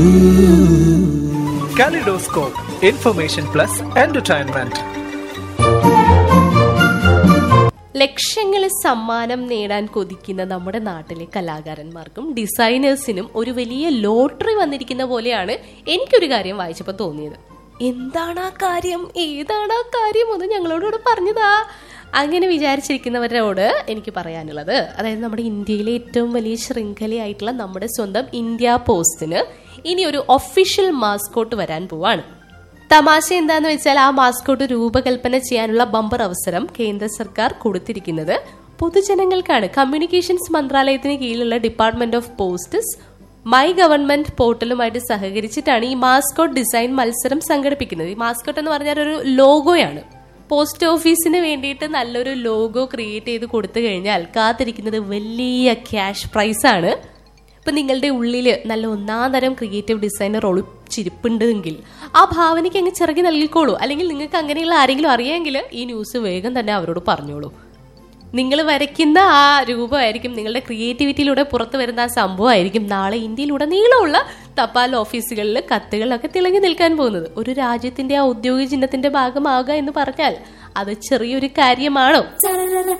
Kaleidoscope, information plus entertainment. ലക്ഷങ്ങളിൽ സമ്മാനം നേടാൻ കൊതിക്കുന്ന നമ്മുടെ നാട്ടിലെ കലാകാരന്മാർക്കും ഡിസൈനേഴ്സിനും ഒരു വലിയ ലോട്ടറി വന്നിരിക്കുന്ന പോലെയാണ് എനിക്കൊരു കാര്യം വായിച്ചപ്പോൾ തോന്നിയത് എന്താണ് ആ കാര്യം ഏതാണ് ആ കാര്യം ഒന്ന് ഞങ്ങളോട് പറഞ്ഞതാ അങ്ങനെ വിചാരിച്ചിരിക്കുന്നവരോട് എനിക്ക് പറയാനുള്ളത് അതായത് നമ്മുടെ ഇന്ത്യയിലെ ഏറ്റവും വലിയ ശൃംഖലയായിട്ടുള്ള നമ്മുടെ സ്വന്തം ഇന്ത്യ പോസ്റ്റിന് ഇനി ഒരു ഒഫീഷ്യൽ മാസ്കോട്ട് വരാൻ പോവാണ് തമാശ എന്താന്ന് വെച്ചാൽ ആ മാസ്കോട്ട് രൂപകൽപ്പന ചെയ്യാനുള്ള ബമ്പർ അവസരം കേന്ദ്ര സർക്കാർ കൊടുത്തിരിക്കുന്നത് പൊതുജനങ്ങൾക്കാണ് കമ്മ്യൂണിക്കേഷൻസ് മന്ത്രാലയത്തിന് കീഴിലുള്ള department of posts my government പോർട്ടലുമായിട്ട് സഹകരിച്ചിട്ടാണ് ഈ മാസ്കോട്ട് ഡിസൈൻ മത്സരം സംഘടിപ്പിക്കുന്നത് ഈ മാസ്കോട്ട് എന്ന് പറഞ്ഞാൽ ഒരു ലോഗോയാണ് പോസ്റ്റ് ഓഫീസിന് വേണ്ടിയിട്ട് നല്ലൊരു ലോഗോ ക്രിയേറ്റ് ചെയ്ത് കൊടുത്തു കഴിഞ്ഞാൽ കാത്തിരിക്കുന്നത് വലിയ ക്യാഷ് പ്രൈസാണ് ഇപ്പൊ നിങ്ങളുടെ ഉള്ളിൽ നല്ല ഒന്നാം തരം ക്രിയേറ്റീവ് ഡിസൈനർ ഒളിച്ചിരിപ്പുണ്ടെങ്കിൽ ആ ഭാവനയ്ക്ക് അങ്ങ് ചിറകി നൽകിക്കോളൂ അല്ലെങ്കിൽ നിങ്ങൾക്ക് അങ്ങനെയുള്ള ആരെങ്കിലും അറിയാമെങ്കിൽ ഈ ന്യൂസ് വേഗം തന്നെ അവരോട് പറഞ്ഞോളൂ നിങ്ങൾ വരയ്ക്കുന്ന ആ രൂപമായിരിക്കും നിങ്ങളുടെ ക്രിയേറ്റിവിറ്റിയിലൂടെ പുറത്തു വരുന്ന ആ സംഭവമായിരിക്കും നാളെ ഇന്ത്യയിലുടനീളമുള്ള തപാൽ ഓഫീസുകളിൽ കത്തുകളിലൊക്കെ തിളങ്ങി നിൽക്കാൻ പോകുന്നത് ഒരു രാജ്യത്തിന്റെ ആ ഔദ്യോഗിക ചിഹ്നത്തിന്റെ ഭാഗമാകുക എന്ന് പറഞ്ഞാൽ അത് ചെറിയൊരു കാര്യമാണോ